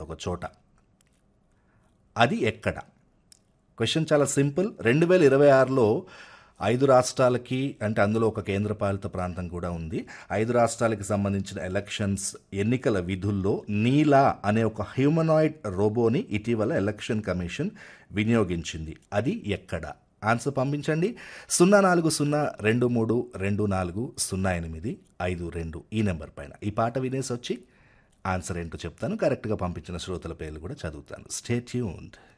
ఒక చోట అది ఎక్కడ క్వశ్చన్ చాలా సింపుల్ రెండు వేల ఇరవై ఆరులో ఐదు రాష్ట్రాలకి అంటే అందులో ఒక కేంద్రపాలిత ప్రాంతం కూడా ఉంది ఐదు రాష్ట్రాలకి సంబంధించిన ఎలక్షన్స్ ఎన్నికల విధుల్లో నీలా అనే ఒక హ్యూమనాయిడ్ రోబోని ఇటీవల ఎలక్షన్ కమిషన్ వినియోగించింది అది ఎక్కడ ఆన్సర్ పంపించండి సున్నా నాలుగు సున్నా రెండు మూడు రెండు నాలుగు సున్నా ఎనిమిది ఐదు రెండు ఈ నెంబర్ పైన ఈ పాట వినేసి వచ్చి ఆన్సర్ ఏంటో చెప్తాను కరెక్ట్గా పంపించిన శ్రోతల పేర్లు కూడా చదువుతాను స్టే ట్యూన్డ్